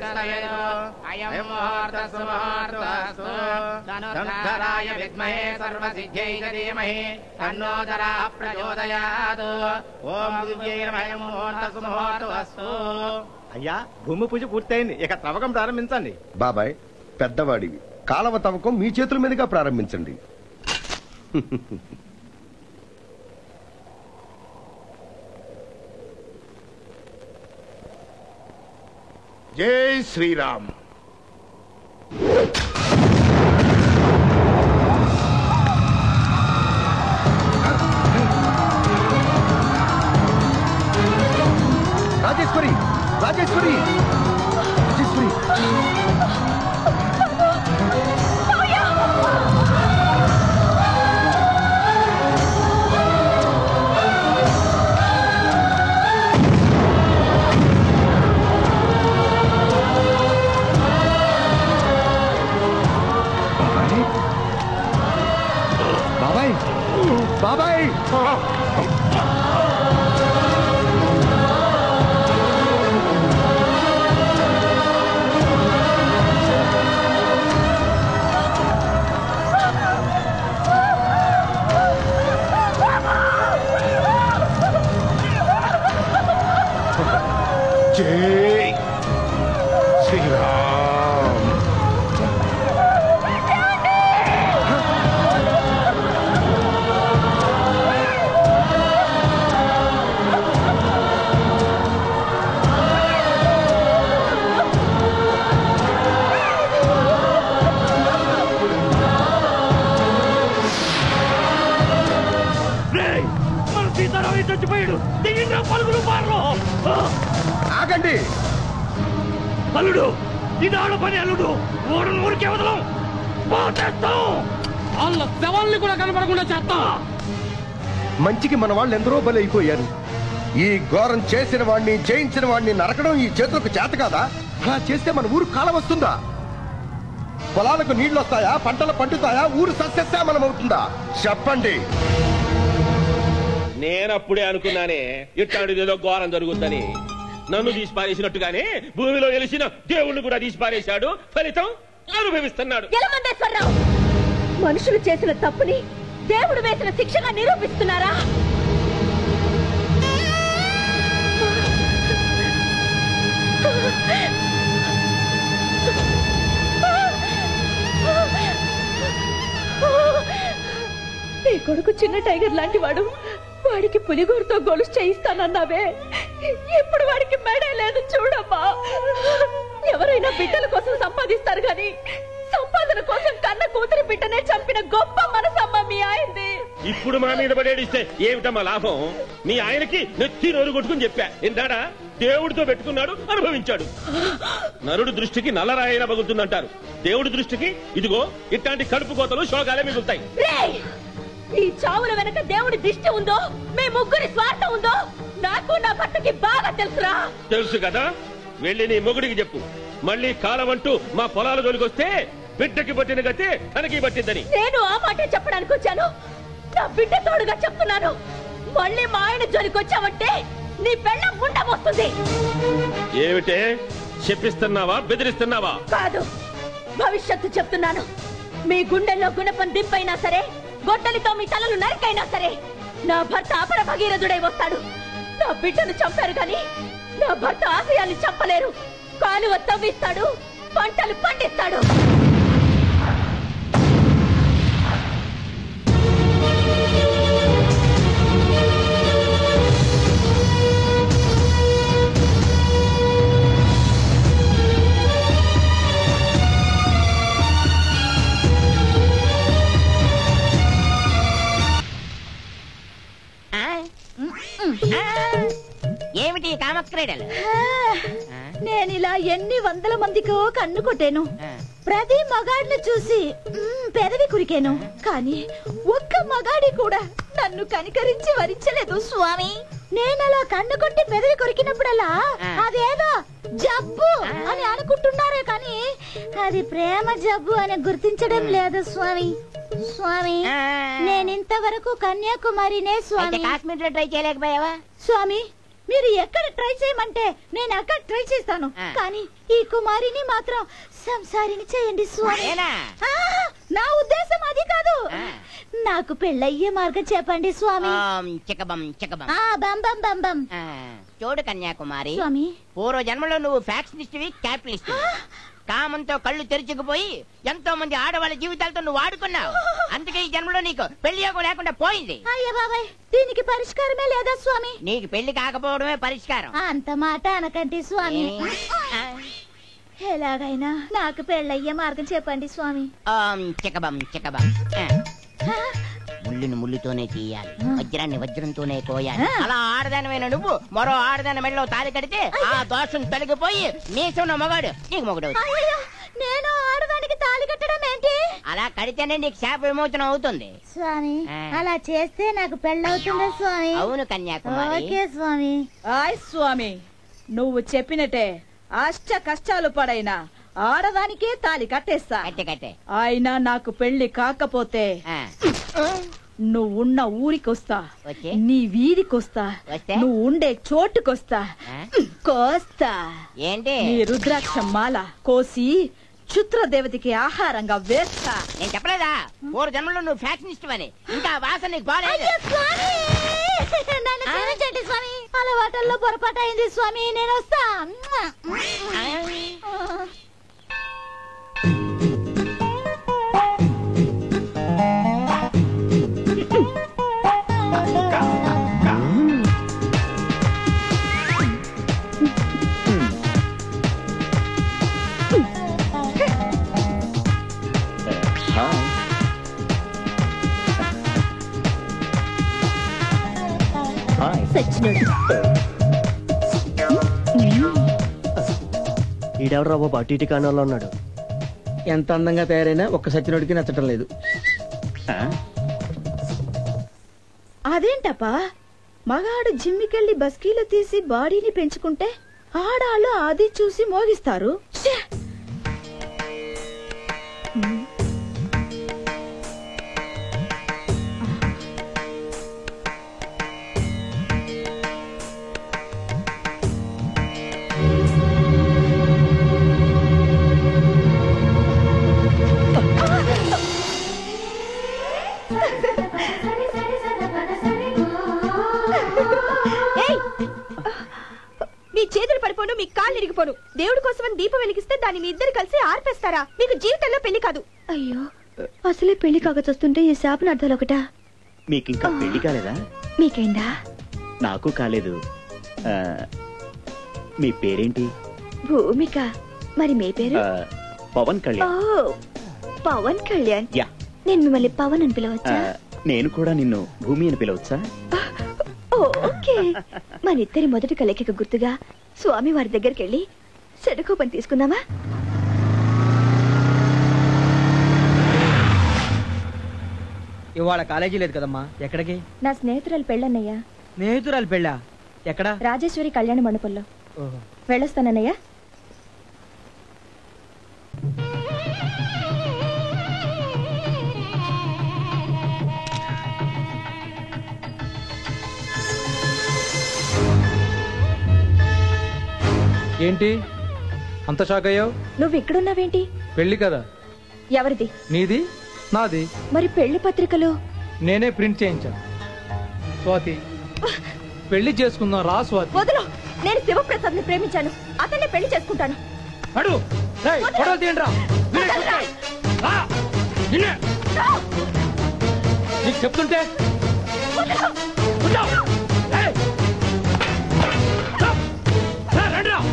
స్తయేతు అయం ముహూర్త సుముహూర్తస్తు ధనుర్ధరాయ విద్మహే సర్వసిద్ధ్యై ధీమహి తన్నోదరా ప్రచోదయాత్ ఓం దివ్యై నమః ముహూర్త సుముహూర్తస్తు అయ్యా భూమి పూజ పూర్తయింది ఇక త్రవ్వకం ప్రారంభించండి బాబాయ్ పెద్దవాడివి కాలవ తవ్వకం మీ చేతుల మీదుగా ప్రారంభించండి జై శ్రీరామ్ రాజేశ్వరి రాజేశ్వరి రాజేశ్వరి బాబాయ్ బాబాయ్ జై శ్రీరామ్ మన సీతారామయ్య చచ్చిపోయాడు దిగిండ్రా పలుకులు పారలో ఆగండి అల్లుడు ఇది ఆడ పని అల్లుడు ఓడను ఊరికే వదలం పోతేస్తాం వాళ్ళ శవాల్ని కూడా కనపడకుండా చేస్తాం మంచికి మన వాళ్ళు ఎందరో బలైపోయారు ఈ ఘోరం చేసిన వాడిని జయించిన వాడిని నరకడం ఈ చేతులకు చేత కాదా అలా చేస్తే మన ఊరు కాలం వస్తుందా పొలాలకు నీళ్లు వస్తాయా పంటలు పండుతాయా ఊరు సస్యశ్యామలం అవుతుందా చెప్పండి నేనప్పుడే అనుకున్నానే ఇట్లాంటిది ఏదో ఘోరం జరుగుద్దని నన్ను తీసి పారేసినట్టుగానే భూమిలో వెలిసిన దేవుణ్ణి కూడా తీసి పారేశాడు ఫలితం అనుభవిస్తున్నాడు ఎలమందేశ్వరరావు మనుషులు చేసిన తప్పుని దేవుడు వేసిన శిక్షగా నిరూపిస్తున్నారా నీ కొడుకు చిన్న టైగర్ లాంటి వాడు వాడికి పులిగోరుతో గొలుసు చేయిస్తానన్నావే ఇప్పుడు వాడికి మెడే లేదు చూడమ్మా ఎవరైనా బిడ్డల కోసం సంపాదిస్తారు గాని సంపాదన కోసం కన్న కూతురి బిడ్డనే చంపిన గొప్ప మనసమ్మ మీ ఆయనది ఇప్పుడు మా మీద పడేడిస్తే ఏమిటమ్మా లాభం మీ ఆయనకి నెత్తి నోరు కొట్టుకుని చెప్పా విన్నాడా దేవుడితో పెట్టుకున్నాడు అనుభవించాడు నరుడు దృష్టికి నల్లరాయన పగులుతుందంటారు దేవుడి దృష్టికి ఇదిగో ఇట్లాంటి కడుపు కోతలు శోకాలే మిగులుతాయి రేయ్! ఈ చావుల వెనక దేవుడి దిష్టి ఉందో మీ ముగ్గురి స్వార్థం ఉందో నాకు నా భర్తకి బాగా తెలుసురా తెలుసు కదా వెళ్ళి నీ మొగుడికి చెప్పు మళ్ళీ కాలం అంటూ మా పొలాల జోలికొస్తే బిడ్డకి పట్టిన గతే తనకి పట్టిందని నేను ఆ మాటే చెప్పడానికి వచ్చాను నా బిడ్డ తోడుగా చెప్తున్నాను మళ్ళీ మా ఆయన జోలికొచ్చావంటే నీ పెళ్ళం ఉండబోస్తుంది ఏమిటే చెప్పిస్తున్నావా బెదిరిస్తున్నావా కాదు భవిష్యత్తు చెప్తున్నాను మీ గుండెల్లో గుణపం దింపైనా సరే గొడ్డలితో మీ తలలు నరికైనా సరే నా భర్త అపర భగీరథుడై వస్తాడు నా బిడ్డను చంపారు కానీ నా భర్త ఆశయాన్ని చంపలేరు కాలువ తవ్విస్తాడు పంటలు పండిస్తాడు ఏమిటి కామక్రీడలు నేను ఇలా ఎన్ని వందల మందికో కన్ను కొట్టాను ప్రతి మగాడిని చూసి మ్మ్, పెదవి కురికాను కానీ ఒక్క మగాడి కూడా నన్ను కనికరించి వరించలేదు స్వామి నేను అలా కన్ను కొట్టి పెదవి కొరికినప్పుడల్లా అదేదో జబ్బు అని అనుకుంటున్నారే కానీ అది ప్రేమ జబ్బు అని గుర్తించడం లేదు స్వామి స్వామి నేను ఇంతవరకు కన్యాకుమారినే అయితే స్వామి కాశ్మీర్ లో ట్రై చేయలేకపోయావా స్వామి మీరు ఎక్కడ ట్రై చేయమంటే నేను అక్కడ ట్రై చేస్తాను ఆ. కానీ ఈ కుమారిని మాత్రం సంసారిని చేయండి స్వామి నేనా ఆ, నా ఉద్దేశం అది కాదు ఆ. నాకు పెళ్ళయ్యే మార్గం చెప్పండి స్వామి ఓం చికబం చికబం ఆ బం బం బం బం ఆ, చూడు కన్యాకుమారి స్వామి పూర్వ జన్మలో నువ్వు ఫ్యాక్షనిస్ట్వి క్యాపిటలిస్ట్ కామంతో కళ్ళు తెరుచుకుపోయి ఎంతో మంది ఆడవాళ్ళ జీవితాలతో నువ్వు ఆడుకున్నావు అందుకే ఈ జన్మలో నీకు పెళ్లి యోగం లేకుండా పోయింది అయ్య బాబాయ్ దీనికి పరిష్కారమే లేదా స్వామి నీకు పెళ్లి కాకపోవడమే పరిష్కారం అంత మాట అనకండి స్వామి ఏమి? ఆ, ఎలాగైనా నాకు పెళ్ళయ్యే మార్గం చెప్పండి స్వామి ఓం చికబం చికబం ఆ, ఆ, ముళ్ళుని ముళ్ళుతోనే తీయాలి వజ్రాన్ని వజ్రంతోనే కోయాలి ఆ. అలా ఆడదానివైన నువ్వు మరో ఆడదాని మెడలో తాలి కడితే ఆ దోషం తొలగిపోయి మీసున్న మగాడు నీకు మొగుడు అయ్యయ్యో, నేను ఆడదానికి తాళి కట్టడం ఏంటి అలా కడితేనే నీకు శాప విమోచనం అవుతుంది స్వామి ఆ. అలా చేస్తే నాకు పెళ్ళవుతుందా స్వామి అవును కన్యాకుమారి ఓకే స్వామి ఆయ్ స్వామి నువ్వు చెప్పినట్టే అష్ట కష్టాలు పడైనా ఆడదానికే తాలి కట్టేస్తా కట్టే కట్టే అయినా నాకు పెళ్లి కాకపోతే ఆ, నువ్వున్న ఊరికొస్తా వచ్చే నీ వీధికొస్తా వస్తే? నువ్వు ఉండే చోటుకొస్తా ఆ? కోస్తా ఏంటి నీ రుద్రాక్ష మాల కోసి క్షుద్రదేవతకి ఆహారంగా వేస్తా నేను చెప్పలేదా పూర్వ జన్మలో నువ్వు ఫ్యాక్షనిస్ట్ అని ఇంకా ఆ వాసన నీకు బాలేదు అయ్యో, స్వామి నన్ను క్షమించండి స్వామి అలవాటల్లో పొరపాటు అయింది స్వామి నేను వస్తా ఆ, సచ్చినోడు ఈడెవడరా బాబు అటు ఇటు కాణంలో ఉన్నాడు ఎంత అందంగా తయారైనా ఒక్క సచ్చినోడికి నచ్చటం లేదు అదేంటప్పా మగాడు జిమ్మికెళ్ళి బస్కీలు తీసి బాడీని పెంచుకుంటే ఆడాళ్ళు అది చూసి మోగిస్తారు ఛే! మీ చేతులు పడిపోను మీ కాళ్ళు ఇరిగిపోను దేవుడి కోసమని దీపం వెలిగిస్తే దాన్ని మీ ఇద్దరు కలిసి ఆర్పేస్తారా మీకు జీవితంలో పెళ్లి కాదు అయ్యో అసలే పెళ్లి కాకచొస్తుంటే ఈ శాపన అర్థాలు ఒకటా మీకు ఇంకా పెళ్లి కాలేదా మీకైందా నాకు కాలేదు ఆ, మీ పేరేంటి భూమిక మరి మీ పేరు ఆ, పవన్ ఓ కళ్యాణ్ పవన్ కళ్యాణ్ యా నేను మిమ్మల్ని పవన్ అని ఆ, పిలవచ్చా నేను కూడా నిన్ను భూమి అని పిలవచ్చా ఓ, ఓకే మన ఇద్దరి మొదటి కలయికకు గుర్తుగా స్వామి వారి దగ్గరికి వెళ్ళి చెడుకోపని తీసుకుందామా ఇవాళ కాలేజీ లేదు కదమ్మా ఎక్కడికి నా స్నేహితురాలు పెళ్ళన్నయ్యా స్నేహితురాలు పెళ్ళా ఎక్కడా రాజేశ్వరి కళ్యాణ మండపంలో ఓహో. వెళ్ళొస్తానన్నయ్యా ఏంటి అంత షాక్ అయ్యావు నువ్వు ఇక్కడున్నావేంటి పెళ్లి కదా ఎవరిది నీది నాది మరి పెళ్లి పత్రికలు నేనే ప్రింట్ చేయించాను స్వాతి పెళ్లి చేసుకుందాం రా స్వాతి వదులు నేను శివప్రసాద్ ని ప్రేమించాను అతన్ని పెళ్లి చేసుకుంటాను అడు రేయ్, ఫోటోలు తీయండి రా. వీడే చూస్తే. రా. నిన్నే. నీకు చెప్తుంటే కూర్చో. ఏయ్. రా. రా, రండి రా.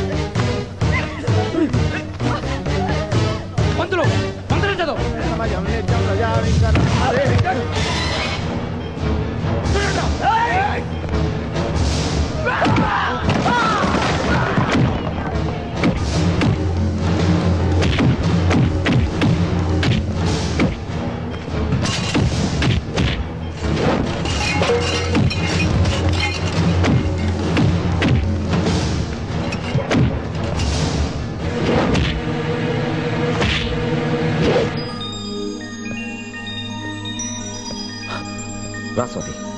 పంతులు మంత్రం చదువు రా స్వాతి